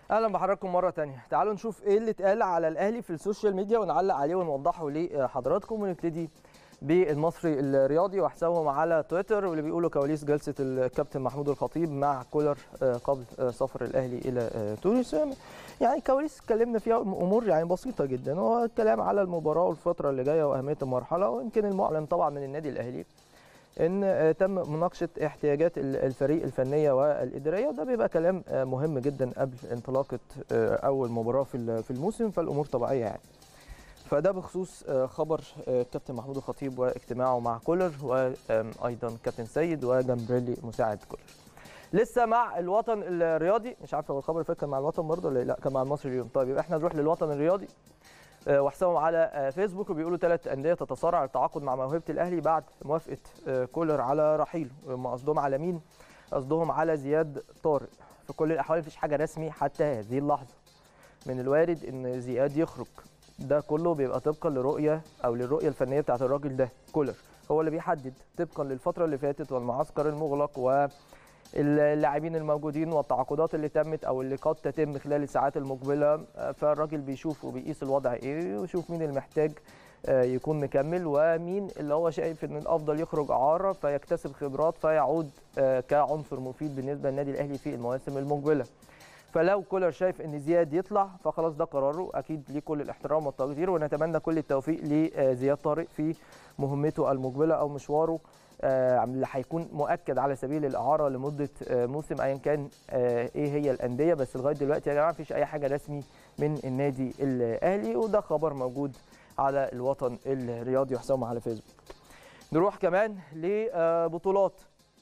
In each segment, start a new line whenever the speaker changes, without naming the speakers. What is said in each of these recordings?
اهلا بحضراتكم مره تانية تعالوا نشوف ايه اللي اتقال على الاهلي في السوشيال ميديا ونعلق عليه ونوضحه لحضراتكم ونبتدي بالمصري الرياضي وحسابهم على تويتر واللي بيقولوا كواليس جلسه الكابتن محمود الخطيب مع كولر قبل سفر الاهلي الى تونس يعني كواليس اتكلمنا فيها امور يعني بسيطه جدا هو الكلام على المباراه والفتره اللي جايه واهميه المرحله ويمكن المعلن طبعا من النادي الاهلي ان تم مناقشه احتياجات الفريق الفنيه والاداريه وده بيبقى كلام مهم جدا قبل انطلاقه اول مباراه في في الموسم فالامور طبيعيه يعني فده بخصوص خبر كابتن محمود الخطيب واجتماعه مع كولر وايضا كابتن سيد وجامبريلي مساعد كولر لسه مع الوطن الرياضي مش عارف هو الخبر اللي فات كان مع الوطن برضه ولا لا كان مع المصري اليوم طيب يبقى احنا نروح للوطن الرياضي وحسابهم على فيسبوك وبيقولوا ثلاث انديه تتصارع التعاقد مع موهبه الاهلي بعد موافقه كولر على رحيله ما قصدهم على مين قصدهم على زياد طارق في كل الاحوال مفيش حاجه رسمي حتى هذه اللحظه من الوارد ان زياد يخرج ده كله بيبقى طبقا لرؤيه او للرؤيه الفنيه بتاعت الراجل ده كولر هو اللي بيحدد طبقا للفتره اللي فاتت والمعسكر المغلق و اللاعبين الموجودين والتعاقدات اللي تمت او اللي قد تتم خلال الساعات المقبله فالراجل بيشوف وبيقيس الوضع ايه ويشوف مين المحتاج يكون مكمل ومين اللي هو شايف ان الافضل يخرج اعاره فيكتسب خبرات فيعود كعنصر مفيد بالنسبه للنادي الاهلي في المواسم المقبله فلو كولر شايف ان زياد يطلع فخلاص ده قراره اكيد ليه كل الاحترام والتقدير ونتمنى كل التوفيق لزياد طارق في مهمته المقبله او مشواره اللي هيكون مؤكد على سبيل الاعاره لمده موسم ايا كان ايه هي الانديه بس لغايه دلوقتي يا جماعه مفيش اي حاجه رسمي من النادي الاهلي وده خبر موجود على الوطن الرياضي وحسابهم على فيسبوك. نروح كمان لبطولات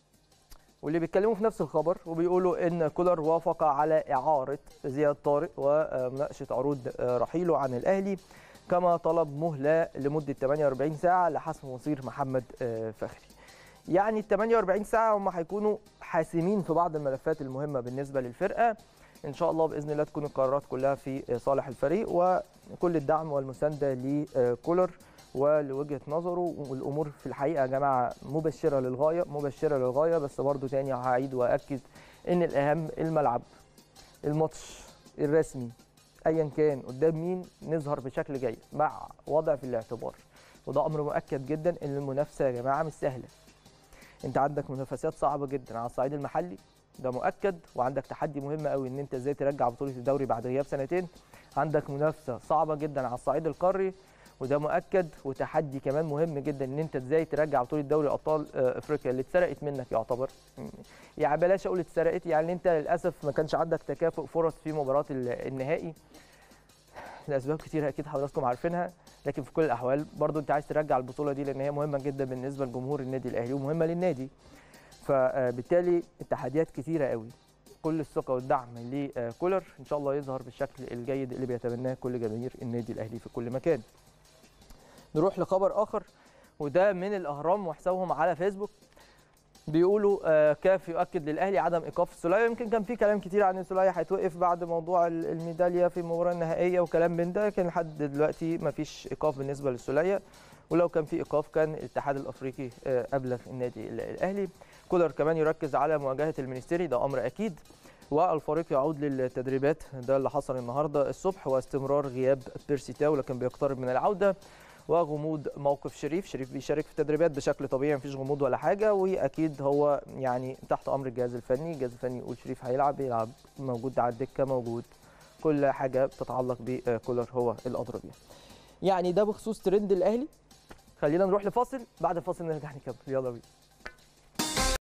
واللي بيتكلموا في نفس الخبر وبيقولوا ان كولر وافق على اعاره زياد طارق ومناقشه عروض رحيله عن الاهلي كما طلب مهله لمده 48 ساعه لحسم مصير محمد فخري. يعني ال 48 ساعه هم هيكونوا حاسمين في بعض الملفات المهمه بالنسبه للفرقه ان شاء الله باذن الله تكون القرارات كلها في صالح الفريق وكل الدعم والمسانده لكولر ولوجهه نظره والامور في الحقيقه يا جماعه مبشره للغايه مبشره للغايه بس برضو تاني هعيد واكد ان الاهم الملعب الماتش الرسمي ايا كان قدام مين نظهر بشكل جيد مع وضع في الاعتبار وده امر مؤكد جدا ان المنافسه يا جماعه مش سهله انت عندك منافسات صعبه جدا على الصعيد المحلي ده مؤكد وعندك تحدي مهم قوي ان انت ازاي ترجع بطوله الدوري بعد غياب سنتين عندك منافسه صعبه جدا على الصعيد القاري وده مؤكد وتحدي كمان مهم جدا ان انت ازاي ترجع بطوله دوري ابطال افريقيا اللي اتسرقت منك يعتبر يعني بلاش اقول اتسرقت يعني انت للاسف ما كانش عندك تكافؤ فرص في مباراه النهائي لاسباب كتيره اكيد حضراتكم عارفينها لكن في كل الاحوال برضو انت عايز ترجع البطوله دي لان هي مهمه جدا بالنسبه لجمهور النادي الاهلي ومهمه للنادي فبالتالي التحديات كتيره قوي كل الثقه والدعم لكولر ان شاء الله يظهر بالشكل الجيد اللي بيتمناه كل جماهير النادي الاهلي في كل مكان نروح لخبر اخر وده من الاهرام وحسابهم على فيسبوك بيقولوا آه كاف يؤكد للاهلي عدم ايقاف السوليه يمكن كان في كلام كتير عن السوليه هيتوقف بعد موضوع الميداليه في المباراه النهائيه وكلام من ده لكن لحد دلوقتي ما فيش ايقاف بالنسبه للسوليه ولو كان في ايقاف كان الاتحاد الافريقي آه ابلغ النادي الاهلي كولر كمان يركز على مواجهه المنستيري ده امر اكيد والفريق يعود للتدريبات ده اللي حصل النهارده الصبح واستمرار غياب بيرسي تاو لكن بيقترب من العوده وغموض موقف شريف شريف بيشارك في التدريبات بشكل طبيعي مفيش غموض ولا حاجه واكيد هو يعني تحت امر الجهاز الفني الجهاز الفني يقول شريف هيلعب يلعب موجود على الدكه موجود كل حاجه بتتعلق بكولر هو الادرى بيها يعني ده بخصوص ترند الاهلي خلينا نروح لفاصل بعد الفاصل نرجع نكمل يلا بينا